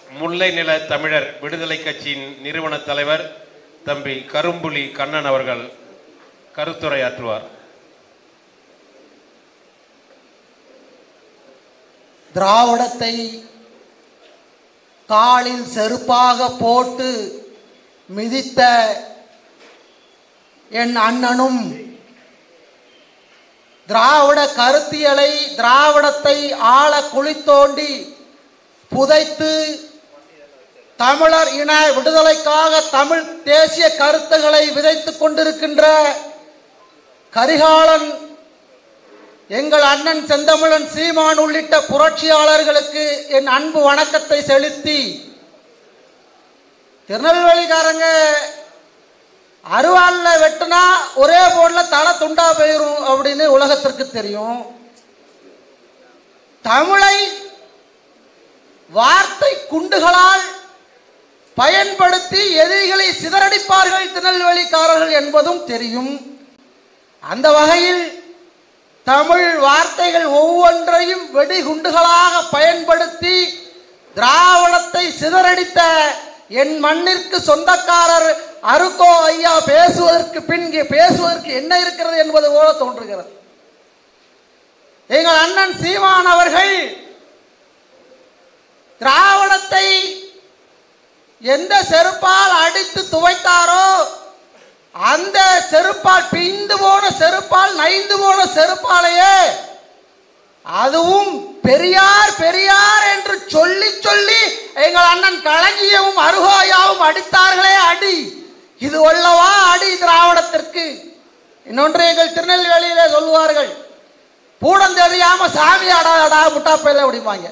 முல்லை நில தமிழர் விடுதலை கட்சியின் நிறுவன தலைவர் தம்பி கரும்புலி கண்ணன் அவர்கள் கருத்துரையாற்றுவார் திராவிடத்தை காலில் செருப்பாக போட்டு மிதித்த என் அண்ணனும் திராவிட கருத்தியலை திராவிடத்தை ஆழ குழி தோண்டி புதைத்து தமிழர் இன விடுதலைக்காக தமிழ் தேசிய கருத்துக்களை விதைத்துக் கொண்டிருக்கின்ற கரிகாலன் எங்கள் அண்ணன் செந்தமிழன் சீமான் உள்ளிட்ட புரட்சியாளர்களுக்கு என் அன்பு வணக்கத்தை செலுத்தி திருநெல்வேலிக்காரங்க அருவாள்ல வெட்டுனா ஒரே போர்ல தலை துண்டா போயிரும் அப்படின்னு உலகத்திற்கு தெரியும் தமிழை வார்த்தை குண்டுகளால் பயன்படுத்தி எதிரிகளை சிதறடிப்பார்கள் திருநெல்வேலிக்காரர்கள் என்பதும் தெரியும் அந்த வகையில் தமிழ் வார்த்தைகள் ஒவ்வொன்றையும் வெடிகுண்டுகளாக பயன்படுத்தி திராவிடத்தை சிதறடித்த என் மண்ணிற்கு சொந்தக்காரர் அருக்கோ ஐயா பேசுவதற்கு பின் இங்கே பேசுவதற்கு என்ன இருக்கிறது என்பது போல தோன்றுகிறது எங்கள் அண்ணன் சீமான் அவர்கள் திராவிடத்தை எந்த செருப்பால் அடித்து துவைத்தாரோ அந்த செருப்பால் பிந்து போன செருப்பால் நைந்து போன செருப்பாலேயே அதுவும் பெரியார் பெரியார் என்று சொல்லி சொல்லி எங்கள் அண்ணன் களஞ்சியமும் அருகோயாவும் அடித்தார்களே அடி இது அல்லவா அடி திராவிடத்திற்கு இன்னொன்று எங்கள் திருநெல்வேலியிலே சொல்லுவார்கள் பூடம் தெரியாம சாமி ஆடாடா முட்டாப்பையில அப்படிம்பாங்க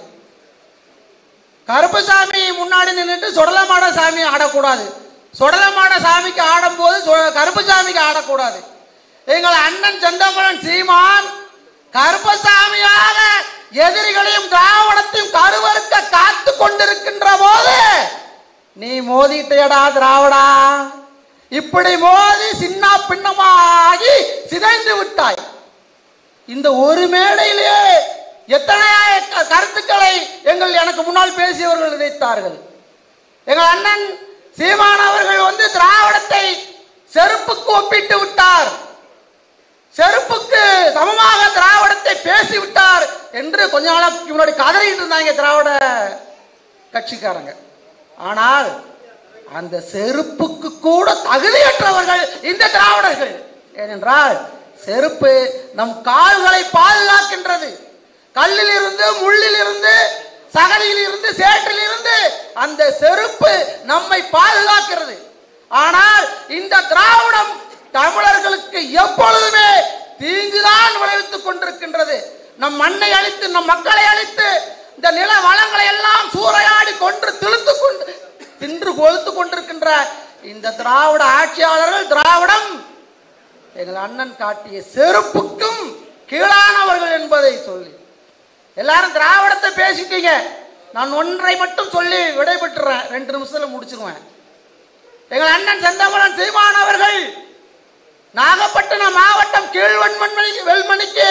கருப்புசாமி முன்னாடி நின்றுட்டு சுடலமாட சாமி ஆடக்கூடாது சுடலமாட சாமிக்கு ஆடும்போது சு- கருப்புசாமிக்கு ஆடக்கூடாது எங்கள் அண்ணன் செந்தமிழன் சீமான் கருப்பசாமியாக எதிரிகளையும் திராவிடத்தையும் கருவறுக்க காத்து கொண்டிருக்கின்ற போது நீ மோதிட்டேடா திராவிடா இப்படி மோதி சின்ன பின்னமாகி சிதைந்து விட்டாய் இந்த ஒரு மேடையிலே எத்தனை க- கருத்துக்களை எங்கள் எனக்கு முன்னால் பேசியவர்கள் விதைத்தார்கள் எங்கள் அண்ணன் சீமான் அவர்கள் வந்து திராவிடத்தை செருப்புக்கு ஒப்பிட்டு விட்டார் செருப்புக்கு சமமாக திராவிடத்தை பேசி விட்டார் என்று கொஞ்ச நாளைக்கு முன்னாடி கதறிட்டு இருந்தாங்க திராவிட கட்சிக்காரங்க ஆனால் அந்த செருப்புக்கு கூட தகுதியற்றவர்கள் இந்த திராவிடர்கள் ஏனென்றால் செருப்பு நம் கால்களை பாதுகாக்கின்றது கல்லில் இருந்து முள்ளில் இருந்து சகலில் இருந்து சேற்றில் இருந்து அந்த செருப்பு நம்மை பாதுகாக்கிறது ஆனால் இந்த திராவிடம் தமிழர்களுக்கு எப்பொழுதுமே தீங்குதான் விளைவித்துக் கொண்டிருக்கின்றது நம் மண்ணை அழித்து நம் மக்களை அழித்து இந்த நில வளங்களை எல்லாம் சூறையாடி கொன்று திழுத்து கொண்டு தின்று கொழுத்து கொண்டிருக்கின்ற இந்த திராவிட ஆட்சியாளர்கள் திராவிடம் எங்கள் அண்ணன் காட்டிய செருப்புக்கும் கீழானவர்கள் என்பதை சொல்லி எல்லாரும் திராவிடத்தை பேசிட்டீங்க நான் ஒன்றை மட்டும் சொல்லி விடைபெற்றுறேன் ரெண்டு நிமிஷத்துல முடிச்சிருவேன் எங்கள் அண்ணன் செந்தமலன் சீமான் அவர்கள் நாகப்பட்டினம் மாவட்டம் கீழ்வன்மணி வெல்மணிக்கு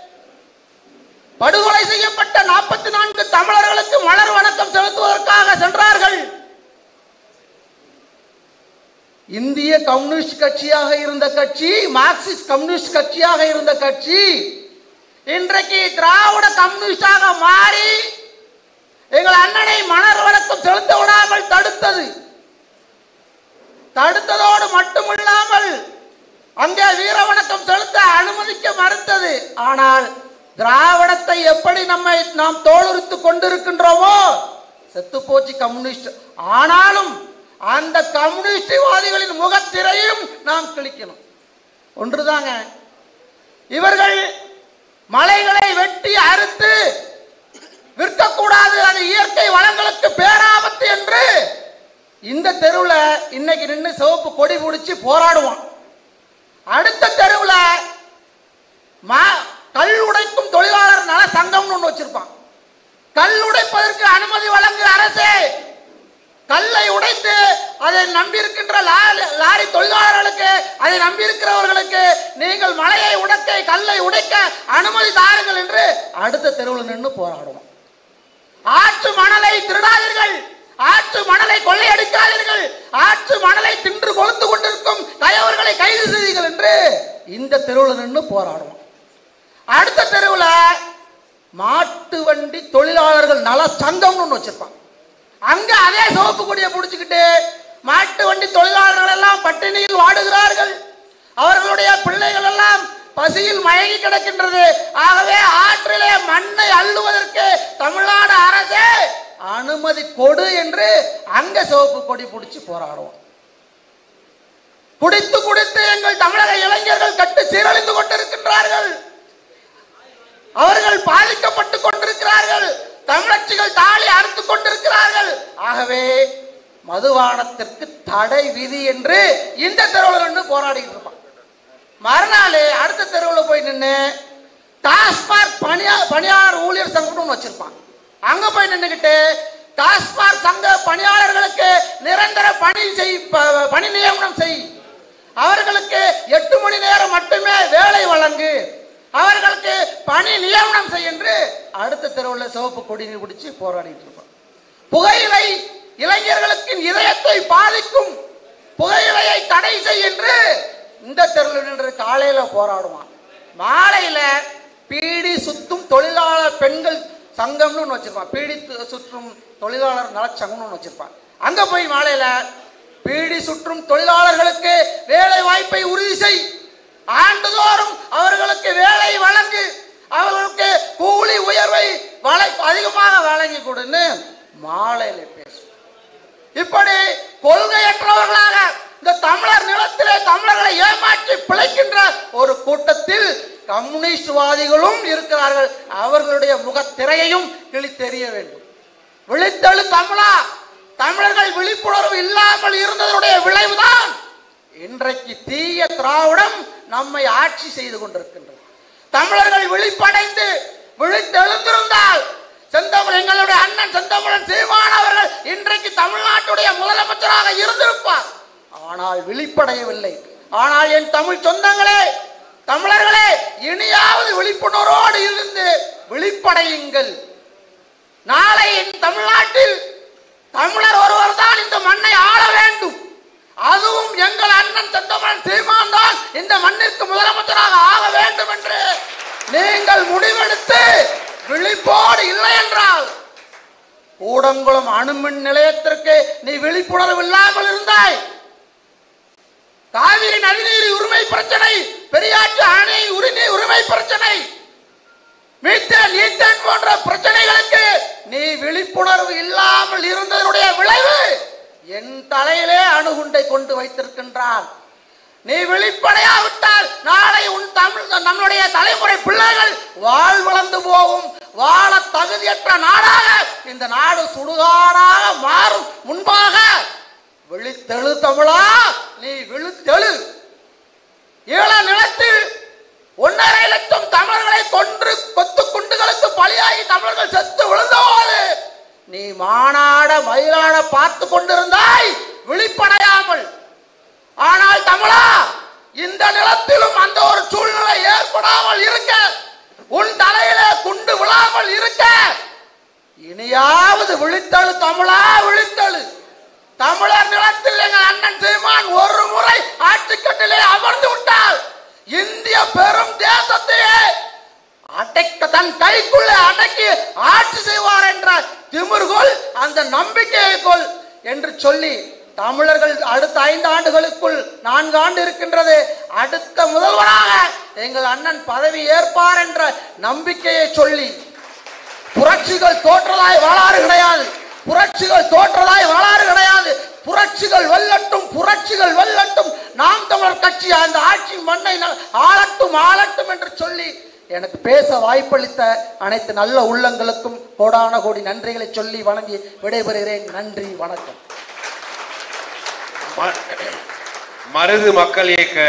படுகொலை செய்யப்பட்ட நாற்பத்தி நான்கு தமிழர்களுக்கு மலர் வணக்கம் செலுத்துவதற்காக சென்றார்கள் இந்திய கம்யூனிஸ்ட் கட்சியாக இருந்த கட்சி மார்க்சிஸ்ட் கம்யூனிஸ்ட் கட்சியாக இருந்த கட்சி இன்றைக்கு திராவிட கம்யூனிஸ்டாக மாறி எங்கள் அண்ணனை மலர் வணக்கம் செலுத்த விடாமல் தடுத்தது தடுத்ததோடு மட்டுமில்லாமல் அங்கே வீர வணக்கம் செலுத்த அனுமதிக்க மறுத்தது ஆனால் திராவிடத்தை எப்படி நம்மை நாம் தோலுரித்து கொண்டிருக்கின்றோமோ செத்து போச்சு கம்யூனிஸ்ட் ஆனாலும் அந்த கம்யூனிஸ்ட்வாதிகளின் முகத்திரையும் நாம் கிழிக்கணும் ஒன்றுதாங்க இவர்கள் மலைகளை வெட்டி அறுத்து விற்கக்கூடாது அது இயற்கை வளங்களுக்கு பேராபத்து என்று இந்த தெருவுல இன்னைக்கு நின்று சிவப்பு கொடி பிடிச்சி போராடுவான் அடுத்த தெருவுல மா கல் உடைக்கும் தொழிலாளர் நல சங்கம்னு ஒன்று வச்சிருப்பான் கல் உடைப்பதற்கு அனுமதி வழங்கு அரசே கல்லை உடைத்து அதை நம்பியிருக்கின்ற லாரி லாரி தொழிலாளர்களுக்கு அதை நம்பியிருக்கிறவர்களுக்கு நீங்கள் மலையை உடைக்க கல்லை உடைக்க அனுமதி தாருங்கள் என்று அடுத்த தெருவில் நின்று போராடுவோம் ஆற்று மணலை திருடாதீர்கள் தெருவில் நின்று போராடுவோம் அடுத்த தெருவில் மாட்டு வண்டி தொழிலாளர்கள் நல சங்கம்னு ஒன்று வச்சிருப்பாங்க அங்க அதே சிவப்பு கொடியை பிடிச்சுக்கிட்டு மாட்டு வண்டி தொழிலாளர்கள் எல்லாம் பட்டினியில் வாடுகிறார்கள் அவர்களுடைய பிள்ளைகள் எல்லாம் பசியில் மயங்கி கிடக்கின்றது ஆகவே ஆற்றிலே மண்ணை அள்ளுவதற்கு தமிழ்நாடு அரசே அனுமதி கொடு என்று அங்க சிவப்பு கொடி பிடிச்சு போராடுவோம் குடித்து குடித்து எங்கள் தமிழக இளைஞர்கள் கட்டு சீரழிந்து கொண்டிருக்கின்றார்கள் அவர்கள் பாதிக்கப்பட்டுக் கொண்டிருக்கிறார்கள் தமிழச்சிகள் தாலி அறுத்துக் கொண்டிருக்கிறார்கள் ஆகவே மதுபானத்திற்கு தடை விதி என்று இந்த தெருவில் நின்று போராடிட்டு இருப்பான் மறுநாள் அடுத்த தெருவில் போய் நின்று டாஸ்மாக் பணியார் பணியாளர் ஊழியர் சங்கம்னு ஒண்ணு வச்சிருப்பான் அங்க போய் நின்றுக்கிட்டு டாஸ்மாக் சங்க பணியாளர்களுக்கு நிரந்தர பணி செய் ப- பணி நியமனம் செய் அவர்களுக்கு எட்டு மணி நேரம் மட்டுமே வேலை வழங்கு அவர்களுக்கு பணி நியமனம் செய் என்று அடுத்த தெருவில் சிவப்பு கொடி பிடிச்சு போராடிட்டு இருப்பான் புகையிலை இளைஞர்களுக்கு இதயத்தை பாதிக்கும் புகையிலையை தடை செய் என்று இந்த தெருவில் நின்று காலையில போராடுவான் மாலையில பீடி சுத்தும் தொழிலாளர் பெண்கள் சங்கம்னு ஒன்று வச்சிருப்பான் பீடி து- சுற்றும் தொழிலாளர் நலச்சங்கம்னு ஒன்று வச்சிருப்பான் அங்க போய் மாலையில பீடி சுற்றும் தொழிலாளர்களுக்கு வேலை வாய்ப்பை உறுதி செய் ஆண்டுதோறும் அவர்களுக்கு வேலை வழங்கு அவர்களுக்கு கூலி உயர்வை வள அதிகமாக வழங்கி கொடுன்னு மாலையில பேசும் இப்படி கொள்கையற்றவர்களாக இந்த தமிழர் நிலத்திலே தமிழர்களை ஏமாற்றி பிழைக்கின்ற ஒரு கூட்டத்தில் கம்யூனிஸ்ட்வாதிகளும் இருக்கிறார்கள் அவர்களுடைய முகத்திரையையும் கிழித்தெறிய வேண்டும் விழித்தெழு தமிழா தமிழர்கள் விழிப்புணர்வு இல்லாமல் இருந்ததனுடைய விளைவுதான் இன்றைக்கு தீய திராவிடம் நம்மை ஆட்சி செய்து கொண்டிருக்கின்றது தமிழர்கள் விழிப்படைந்து விழித்தெழுந்திருந்தால் செந்தமிழ் எங்களுடைய அண்ணன் செந்தமிழன் சீமான் அவர்கள் இன்றைக்கு தமிழ்நாட்டுடைய முதலமைச்சராக இருந்திருப்பார் ஆனால் விழிப்படையவில்லை ஆனால் என் தமிழ் சொந்தங்களே தமிழர்களே இனியாவது விழிப்புணர்வோடு இருந்து விழிப்படையுங்கள் நாளை என் தமிழ்நாட்டில் தமிழர் ஒருவர் தான் இந்த மண்ணை ஆள வேண்டும் அதுவும் எங்கள் அண்ணன் செந்தமன் சீமான் தான் இந்த மண்ணிற்கு முதலமைச்சராக ஆக வேண்டும் என்று நீங்கள் முடிவெடுத்து விழிப்போடு இல்லை என்றால் கூடங்குளம் அணுமின் நிலையத்திற்கு நீ விழிப்புணர்வு இல்லாமல் இருந்தாய் காவிரி நதிநீர் உரிமை பிரச்சனை பெரியாற்று அணை உரிமை உரிமை பிரச்சனை மீத்தேன் ஈத்தேன் போன்ற பிரச்சனைகளுக்கு நீ விழிப்புணர்வு இல்லாமல் இருந்ததனுடைய விளைவு என் தலையிலே அணுகுண்டை கொண்டு வைத்திருக்கின்றான் நீ விழிப்படையாவிட்டால் நாளை உன் தமிழ் நம்மளுடைய தலைமுறை பிள்ளைகள் வாழ் வளர்ந்து போகும் வாழ தகுதியற்ற நாடாக இந்த நாடு சுடுகாடாக மாறும் முன்பாக விழித்தெழு தமிழா நீ விழித்தெழு ஈழ நிலத்தில் ஒன்றரை லட்சம் தமிழர்களை கொன்று கொத்து குண்டுகளுக்கு பலியாகி தமிழர்கள் செத்து விழுந்தபோது நீ மானாட மயிலாட பார்த்து கொண்டிருந்தாய் விழிப்படையாமல் ஆனால் தமிழா இந்த நிலத்திலும் அந்த ஒரு சூழ்நிலை ஏற்படாமல் இருக்க உன் தலையிலே குண்டு விழாமல் இருக்க இனியாவது விழித்தழு தமிழா விழித்தழு தமிழர் நிலத்தில் எங்கள் அண்ணன் சீமான் ஒரு முறை ஆட்சிக்கட்டிலே அமர்ந்து விட்டால் இந்திய பெரும் தேசத்தையே அடைக்க தன் கைக்குள்ளே அடக்கி ஆட்சி செய்வார் என்ற திமிர்கொள் அந்த நம்பிக்கையை கொள் என்று சொல்லி தமிழர்கள் அடுத்த ஐந்து ஆண்டுகளுக்குள் நான்கு ஆண்டு இருக்கின்றது அடுத்த முதல்வராக எங்கள் அண்ணன் பதவி ஏற்பார் என்ற நம்பிக்கையை சொல்லி புரட்சிகள் தோற்றதாய் வரலாறு கிடையாது புரட்சிகள் தோற்றதாய் வரலாறு கிடையாது புரட்சிகள் வெல்லட்டும் புரட்சிகள் வெல்லட்டும் நாம் தமிழர் கட்சி அந்த ஆட்சி மண்ணை ந- ஆளட்டும் ஆளட்டும் என்று சொல்லி எனக்கு பேச வாய்ப்பளித்த அனைத்து நல்ல உள்ளங்களுக்கும் கோடான கோடி நன்றிகளை சொல்லி வணங்கி விடைபெறுகிறேன் நன்றி வணக்கம் ம- மருது மக்கள் இயக்க